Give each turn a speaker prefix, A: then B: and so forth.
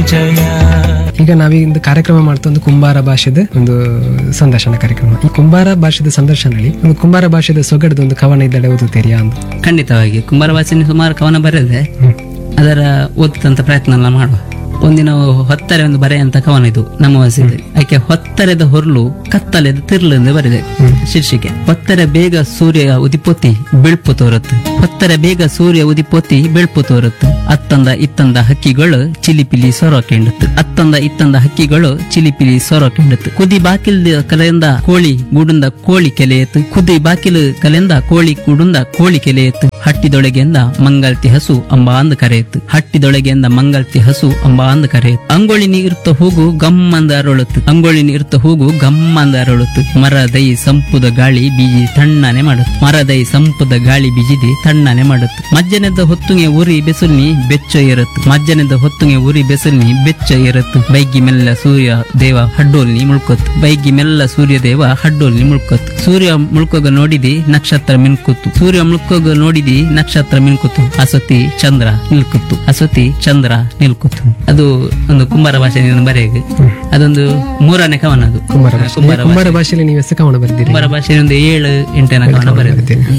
A: ಪರಿಚಯ
B: ಈಗ ನಾವೀಗ ಕಾರ್ಯಕ್ರಮ ಮಾಡ್ತಾ ಒಂದು ಕುಂಬಾರ ಭಾಷೆದ ಒಂದು ಸಂದರ್ಶನ ಕಾರ್ಯಕ್ರಮ ಈ ಕುಂಬಾರ ಭಾಷೆದ ಸಂದರ್ಶನದಲ್ಲಿ ಒಂದು ಕುಂಬಾರ ಭಾಷೆದ ಸೊಗಡದ ಒಂದು ಕವನ ಇದ್ದಡೆ ಓದುತ್ತೀರಿಯಾ ಅಂತ
C: ಖಂಡಿತವಾಗಿ ಕುಂಬಾರವಾಸಿನಿ ಸುಮಾರು ಕವನ ಬರೆದೆ ಅದರ ಓದುತ್ತಂತ ಪ್ರಯತ್ನ ಎಲ್ಲ ಮಾಡುವ ಒಂದಿನ ಹೊತ್ತರೆ ಒಂದು ಬರೆ ಅಂತ ಕವನ ಇದು ನಮ್ಮ ವಾಸಿದೆ ಯಾಕೆ ಹೊತ್ತರೆದ ಹೊರಲು ಕತ್ತಲೆದ ತಿರ್ಲು ಎಂದು ಬರೆದೆ ಶೀರ್ಷಿಕೆ ಹೊತ್ತರೆ ಬೇಗ ಸೂರ್ಯ ಉದಿಪೊತ್ತಿ ಬೆಳ್ಪು ತೋರತ್ತು ಹೊತ್ತರೆ ಬೇಗ ಸೂರ್ಯ ಉದಿಪೊತ್ತಿ ಬೆಳ್ಪು ತೋರತ್ತು ಅತ್ತಂದ ಇತ್ತಂದ ಹಕ್ಕಿಗಳು ಚಿಲಿಪಿಲಿ ಸೊರಕೆಂಡತ್ತು ಅತ್ತಂದ ಇತ್ತಂದ ಹಕ್ಕಿಗಳು ಚಿಲಿಪಿಲಿ ಸೊರಕೆಂಡತ್ತು ಕುದಿ ಬಾಕಿಲ್ ಕಲೆಯಿಂದ ಕೋಳಿ ಗೂಡುಂದ ಕೋಳಿ ಕೆಲೆಯತ್ತು ಕುದಿ ಬಾಕಿಲು ಕಲೆಯಿಂದ ಕೋಳಿ ಗೂಡುಂದ ಕೋಳಿ ಕೆಲೆಯತ್ತು ಹಟ್ಟಿದೊಳಗೆಂದ ಮಂಗಲ್ತಿ ಹಸು ಅಂಬ ಅಂದ ಕರೆಯಿತು ಹಟ್ಟಿದೊಳಗೆಂದ ಮಂಗಲ್ತಿ ಹಸು ಅಂಬ ಅಂದ ಕರೆಯಿತು ಅಂಗೋಳಿ ನೀರ್ತ ಹೂಗು ಗಮ್ಮಂದ ಅರಳುತ್ತು ಅಂಗೋಳಿ ನೀರ್ತ ಹೂಗು ಗಮ್ಮಂದ ಅರಳುತ್ತು ಮರ ದೈ ಸಂಪುದ ಗಾಳಿ ಬೀಜಿ ತಣ್ಣನೆ ಮಾಡುತ್ತೆ ಮರ ದೈ ಸಂಪುದ ಗಾಳಿ ಬೀಜಿದಿ ತಣ್ಣನೆ ಮಾಡುತ್ತೆ ಮಜ್ಜನದ ಹೊತ್ತುಗೆ ಉರಿ ಬೆಸುಲ್ನಿ ಬೆಚ್ಚ ಇರತ್ತು ಮಜ್ಜನದ ಹೊತ್ತುಗೆ ಉರಿ ಬೆಸುಲ್ನಿ ಬೆಚ್ಚ ಇರತ್ತು ಬೈಗಿ ಮೆಲ್ಲ ಸೂರ್ಯ ದೇವ ಹಡ್ಡೋಲ್ನಿ ಮುಳ್ಕೊತ್ತು ಬೈಗಿ ಮೆಲ್ಲ ಸೂರ್ಯ ದೇವ ಹಡ್ಡೋಲ್ನಿ ಮುಳ್ಕೊತ್ತು ಸೂರ್ಯ ಮುಳ್ಕೋಗ ನೋಡಿದಿ ನಕ್ಷತ್ರ ಮಿನ್ಕುತ್ತು ಸೂರ್ಯ ಮುಳ್ಕೋಗ ನೋಡಿದಿ ನಕ್ಷತ್ರ ಮಿನ್ಕುತ್ತು ಅಸತಿ ಚಂದ್ರ ನಿಲ್ಕುತ್ತು ಅಸತಿ ಚಂದ್ರ ನಿಲ್ಕುತ್ತು ಅದು ಒಂದು ಕುಂಬಾರ ಭಾಷೆ ಬರೆಯಗೆ ಅದೊಂದು ಮೂರನೇ ಕವನ ಅದು
B: ಕುಂಬಾರ ಭಾಷೆ
C: ಕುಂಬಾರ
B: ಕುಂಬಾರ ಭಾಷೆಯಲ್ಲಿ ನೀವು ಎಷ್ಟು ಕವನ ಬರೆದಿರಿ
C: ಕುಂಬಾರ ಭಾಷೆ ಒಂದು ಏಳು ಎಂಟನೇ ಕವನ ಬರೆಯುತ್ತೆ